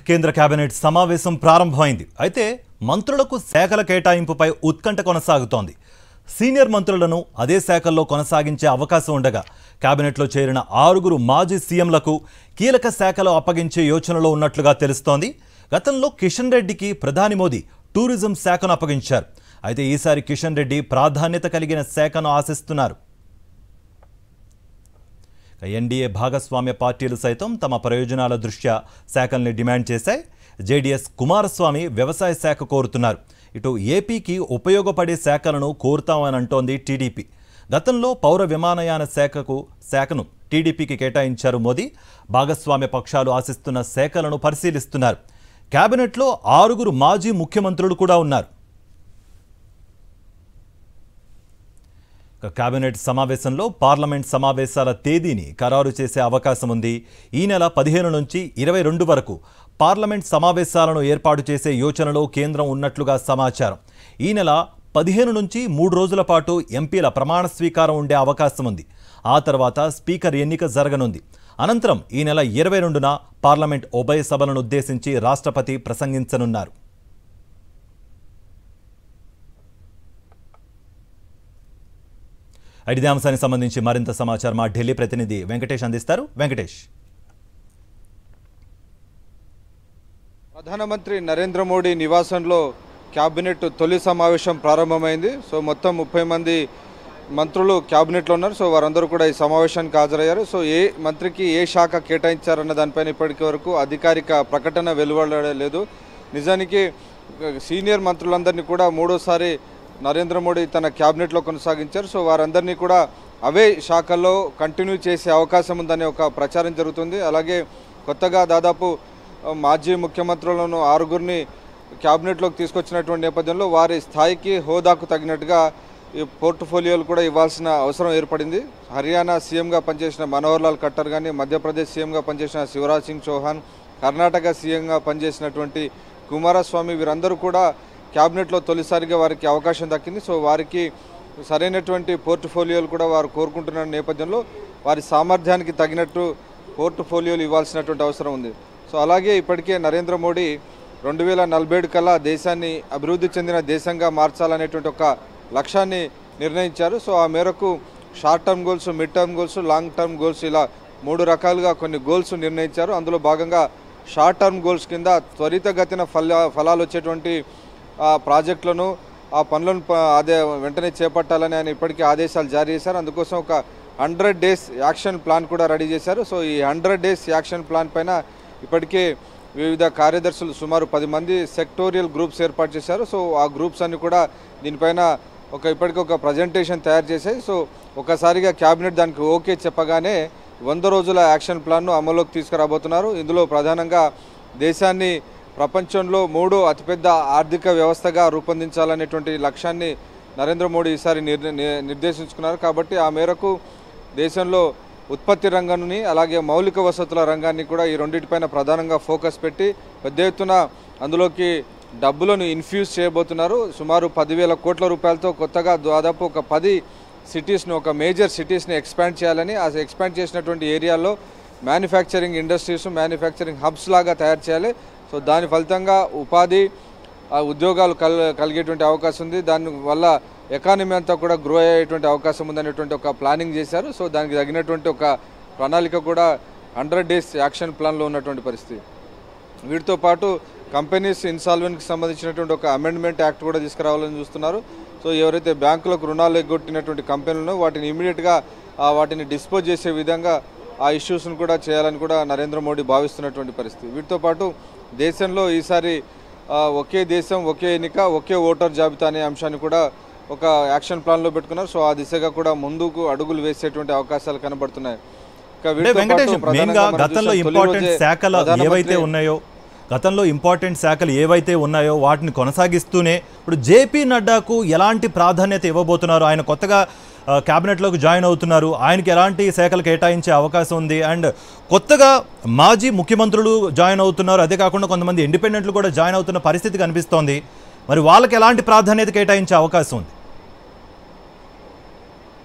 కేంద్ర కేబినెట్ సమావేశం ప్రారంభమైంది అయితే మంత్రులకు శాఖల కేటాయింపుపై ఉత్కంఠ కొనసాగుతోంది సీనియర్ మంత్రులను అదే శాఖల్లో కొనసాగించే అవకాశం ఉండగా కేబినెట్లో చేరిన ఆరుగురు మాజీ సీఎంలకు కీలక శాఖలు అప్పగించే యోచనలో ఉన్నట్లుగా తెలుస్తోంది గతంలో కిషన్ రెడ్డికి ప్రధాని మోదీ టూరిజం శాఖను అప్పగించారు అయితే ఈసారి కిషన్ రెడ్డి ప్రాధాన్యత కలిగిన శాఖను ఆశిస్తున్నారు ఎన్డీఏ భాగస్వామ్య పార్టీలు సైతం తమ ప్రయోజనాల దృష్ట్యా శాఖల్ని డిమాండ్ చేశాయి జేడీఎస్ కుమారస్వామి వ్యవసాయ శాఖ కోరుతున్నారు ఇటు ఏపీకి ఉపయోగపడే శాఖలను కోరుతామని అంటోంది టీడీపీ గతంలో పౌర విమానయాన శాఖకు శాఖను టీడీపీకి కేటాయించారు మోదీ భాగస్వామ్య పక్షాలు ఆశిస్తున్న శాఖలను పరిశీలిస్తున్నారు కేబినెట్లో ఆరుగురు మాజీ ముఖ్యమంత్రులు కూడా ఉన్నారు ఇక కేబినెట్ సమావేశంలో పార్లమెంట్ సమావేశాల తేదీని ఖరారు చేసే అవకాశం ఉంది ఈ నెల పదిహేను నుంచి ఇరవై రెండు వరకు పార్లమెంట్ సమావేశాలను ఏర్పాటు చేసే యోచనలో కేంద్రం ఉన్నట్లుగా సమాచారం ఈ నెల పదిహేను నుంచి మూడు రోజుల పాటు ఎంపీల ప్రమాణ స్వీకారం ఉండే అవకాశం ఉంది ఆ తర్వాత స్పీకర్ ఎన్నిక జరగనుంది అనంతరం ఈ నెల ఇరవై రెండున పార్లమెంట్ ఉభయ సభలను ఉద్దేశించి రాష్ట్రపతి ప్రసంగించనున్నారు ఇదే అంశానికి సంబంధించి మరింత సమాచారం మా ఢిల్లీ ప్రతినిధి వెంకటేష్ అందిస్తారు వెంకటేష్ ప్రధానమంత్రి నరేంద్ర మోడీ నివాసంలో క్యాబినెట్ తొలి సమావేశం ప్రారంభమైంది సో మొత్తం ముప్పై మంది మంత్రులు క్యాబినెట్లో ఉన్నారు సో వారందరూ కూడా ఈ సమావేశానికి హాజరయ్యారు సో ఏ మంత్రికి ఏ శాఖ కేటాయించారన్న దానిపైన ఇప్పటికి వరకు అధికారిక ప్రకటన వెలువడలేదు నిజానికి సీనియర్ మంత్రులందరినీ కూడా మూడోసారి నరేంద్ర మోడీ తన క్యాబినెట్లో కొనసాగించారు సో వారందరినీ కూడా అవే శాఖల్లో కంటిన్యూ చేసే అవకాశం ఉందనే ఒక ప్రచారం జరుగుతుంది అలాగే కొత్తగా దాదాపు మాజీ ముఖ్యమంత్రులను ఆరుగురిని క్యాబినెట్లోకి తీసుకొచ్చినటువంటి నేపథ్యంలో వారి స్థాయికి హోదాకు తగినట్టుగా ఈ పోర్ట్ఫోలియోలు కూడా ఇవ్వాల్సిన అవసరం ఏర్పడింది హర్యానా సీఎంగా పనిచేసిన మనోహర్ లాల్ ఖట్టర్ కానీ మధ్యప్రదేశ్ సీఎంగా పనిచేసిన శివరాజ్ సింగ్ చౌహాన్ కర్ణాటక సీఎంగా పనిచేసినటువంటి కుమారస్వామి వీరందరూ కూడా క్యాబినెట్లో తొలిసారిగా వారికి అవకాశం దక్కింది సో వారికి సరైనటువంటి పోర్ట్ఫోలియోలు కూడా వారు కోరుకుంటున్న నేపథ్యంలో వారి సామర్థ్యానికి తగినట్టు పోర్ట్ఫోలియోలు ఇవ్వాల్సినటువంటి అవసరం ఉంది సో అలాగే ఇప్పటికే నరేంద్ర మోడీ రెండు వేల నలభై ఏడు కల్లా దేశాన్ని అభివృద్ధి చెందిన దేశంగా మార్చాలనేటువంటి ఒక లక్ష్యాన్ని నిర్ణయించారు సో ఆ మేరకు short term goals mid term goals long term goals ఇలా మూడు రకాలుగా కొన్ని గోల్స్ నిర్ణయించారు అందులో భాగంగా షార్ట్ టర్మ్ గోల్స్ కింద త్వరితగతిన ఫల ఫలాలు వచ్చేటువంటి ఆ ప్రాజెక్టులను ఆ పనులను ప- అదే వెంటనే చేపట్టాలని ఆయన ఇప్పటికే ఆదేశాలు జారీ చేశారు అందుకోసం ఒక హండ్రెడ్ డేస్ యాక్షన్ ప్లాన్ కూడా రెడీ చేశారు సో ఈ హండ్రెడ్ డేస్ యాక్షన్ ప్లాన్ పైన ఇప్పటికే వివిధ కార్యదర్శులు సుమారు పది మంది సెక్టోరియల్ గ్రూప్స్ ఏర్పాటు చేశారు సో ఆ గ్రూప్స్ అన్ని కూడా దీనిపైన ఒక ఇప్పటికీ ఒక ప్రజెంటేషన్ తయారు చేశాయి సో ఒకసారిగా క్యాబినెట్ దానికి ఓకే చెప్పగానే వంద రోజుల యాక్షన్ ప్లాన్ను అమల్లోకి తీసుకురాబోతున్నారు ఇందులో ప్రధానంగా దేశాన్ని ప్రపంచంలో మూడో అతిపెద్ద ఆర్థిక వ్యవస్థగా రూపొందించాలనేటువంటి లక్ష్యాన్ని నరేంద్ర మోడీ ఈసారి నిర్ ని- నిర్దేశించుకున్నారు కాబట్టి ఆ మేరకు దేశంలో ఉత్పత్తి రంగాన్ని అలాగే మౌలిక వసతుల రంగాన్ని కూడా ఈ రెండింటిపైన ప్రధానంగా ఫోకస్ పెట్టి పెద్ద ఎత్తున అందులోకి డబ్బులను ఇన్ఫ్యూజ్ చేయబోతున్నారు సుమారు పదివేల కోట్ల రూపాయలతో కొత్తగా దాదాపు ఒక పది సిటీస్ని ఒక మేజర్ సిటీస్ని ఎక్స్పాండ్ చేయాలని ఆ ఎక్స్పాండ్ చేసినటువంటి ఏరియాల్లో మ్యానుఫ్యాక్చరింగ్ ఇండస్ట్రీస్ మ్యానుఫ్యాక్చరింగ్ హబ్స్ లాగా తయారు చేయాలి సో దాని ఫలితంగా ఉపాధి ఆ ఉద్యోగాలు కల్ కలిగేటువంటి అవకాశం ఉంది దాని వల్ల ఎకానమీ అంతా కూడా గ్రో అయ్యేటువంటి అవకాశం ఉందనేటువంటి ఒక ప్లానింగ్ చేశారు సో దానికి తగినటువంటి ఒక ప్రణాళిక కూడా హండ్రెడ్ డేస్ యాక్షన్ ప్లాన్లో ఉన్నటువంటి పరిస్థితి వీటితో పాటు కంపెనీస్ ఇన్సాల్వెంట్కి సంబంధించినటువంటి ఒక అమెండ్మెంట్ యాక్ట్ కూడా తీసుకురావాలని చూస్తున్నారు సో ఎవరైతే బ్యాంకులకు రుణాలు ఎగ్గొట్టినటువంటి కంపెనీలను వాటిని ఇమీడియట్గా వాటిని డిస్పోజ్ చేసే విధంగా ఆ ఇష్యూస్ను కూడా చేయాలని కూడా నరేంద్ర మోడీ భావిస్తున్నటువంటి పరిస్థితి వీటితో పాటు దేశంలో ఈసారి ఆ, ఒకే దేశం ఒకే ఎన్నిక ఒకే ఓటర్ జాబితా అనే అంశాన్ని కూడా ఒక యాక్షన్ ప్లాన్లో పెట్టుకున్నారు సో ఆ దిశగా కూడా ముందుకు అడుగులు వేసేటువంటి అవకాశాలు కనబడుతున్నాయి ఇక అంటే వీటితో వెంకటేష్ పాటు ప్రధానంగా మెయిన్గా మనం గతంలో చూసాం, తొలి ఇంపార్టెంట్ రోజే శాఖలు ప్రధానమంత్రి- ఏవైతే ఉన్నాయో గతంలో ఇంపార్టెంట్ శాఖలు ఏవైతే ఉన్నాయో వాటిని కొనసాగిస్తూనే ఇప్పుడు జేపీ నడ్డాకు ఎలాంటి ప్రాధాన్యత ఇవ్వబోతున్నారు ఆయన కొత్తగా ఆ, క్యాబినెట్లోకి జాయిన్ అవుతున్నారు ఆయనకి ఎలాంటి శాఖలు కేటాయించే అవకాశం ఉంది అండ్ కొత్తగా మాజీ ముఖ్యమంత్రులు జాయిన్ అవుతున్నారు అదే కాకుండా కొంతమంది ఇండిపెండెంట్లు కూడా జాయిన్ అవుతున్న పరిస్థితి కనిపిస్తోంది మరి వాళ్ళకి ఎలాంటి ప్రాధాన్యత కేటాయించే అవకాశం ఉంది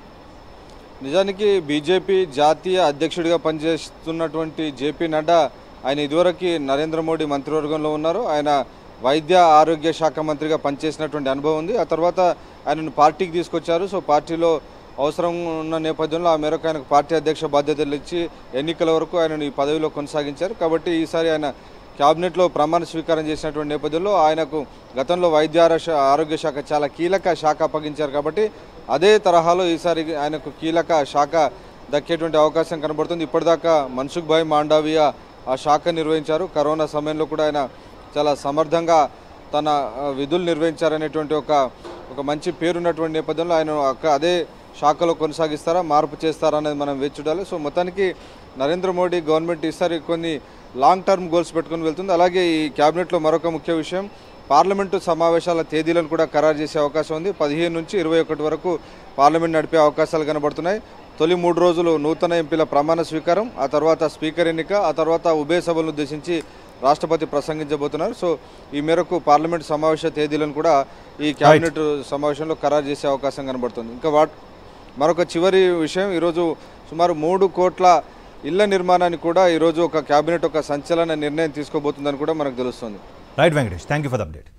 నిజానికి బీజేపీ జాతీయ అధ్యక్షుడిగా పనిచేస్తున్నటువంటి జేపీ నడ్డా ఆయన ఇదివరకు నరేంద్ర మోడీ మంత్రివర్గంలో ఉన్నారు ఆయన వైద్య ఆరోగ్య శాఖ మంత్రిగా పనిచేసినటువంటి అనుభవం ఉంది ఆ తర్వాత ఆయనను పార్టీకి తీసుకొచ్చారు సో పార్టీలో అవసరం ఉన్న నేపథ్యంలో ఆ మేరకు ఆయనకు పార్టీ అధ్యక్ష బాధ్యతలు ఇచ్చి ఎన్నికల వరకు ఆయనను ఈ పదవిలో కొనసాగించారు కాబట్టి ఈసారి ఆయన క్యాబినెట్లో ప్రమాణ స్వీకారం చేసినటువంటి నేపథ్యంలో ఆయనకు గతంలో వైద్య ఆరోగ్య ఆరోగ్య శాఖ చాలా కీలక శాఖ అప్పగించారు కాబట్టి అదే తరహాలో ఈసారి ఆయనకు కీలక శాఖ దక్కేటువంటి అవకాశం కనబడుతుంది ఇప్పటిదాకా మన్సుఖ్ భాయ్ మాండావియా ఆ శాఖ నిర్వహించారు కరోనా సమయంలో కూడా ఆయన చాలా సమర్థంగా తన ఆ, విధులు నిర్వహించారనేటువంటి ఒక ఒక మంచి పేరున్నటువంటి నేపథ్యంలో ఆయన అక్క- అదే శాఖలో కొనసాగిస్తారా మార్పు చేస్తారా అనేది మనం వేచి చూడాలి సో మొత్తానికి నరేంద్ర మోడీ గవర్నమెంట్ ఈసారి కొన్ని లాంగ్ టర్మ్ గోల్స్ పెట్టుకుని వెళ్తుంది అలాగే ఈ క్యాబినెట్లో మరొక ముఖ్య విషయం పార్లమెంటు సమావేశాల తేదీలను కూడా ఖరారు చేసే అవకాశం ఉంది పదిహేను నుంచి ఇరవై ఒకటి వరకు పార్లమెంట్ నడిపే అవకాశాలు కనబడుతున్నాయి తొలి మూడు రోజులు నూతన ఎంపీల ప్రమాణ స్వీకారం ఆ తర్వాత స్పీకర్ ఎన్నిక ఆ తర్వాత ఉభయ సభలను ఉద్దేశించి రాష్ట్రపతి ప్రసంగించబోతున్నారు సో ఈ మేరకు పార్లమెంట్ సమావేశ తేదీలను కూడా ఈ కేబినెట్ సమావేశంలో ఖరారు చేసే అవకాశం కనబడుతుంది ఇంకా వాట్ మరొక చివరి విషయం ఈరోజు సుమారు మూడు కోట్ల ఇళ్ల నిర్మాణానికి కూడా ఈరోజు ఒక కేబినెట్ ఒక సంచలన నిర్ణయం తీసుకోబోతుందని కూడా మనకు తెలుస్తుంది right Venkatesh thank you for the update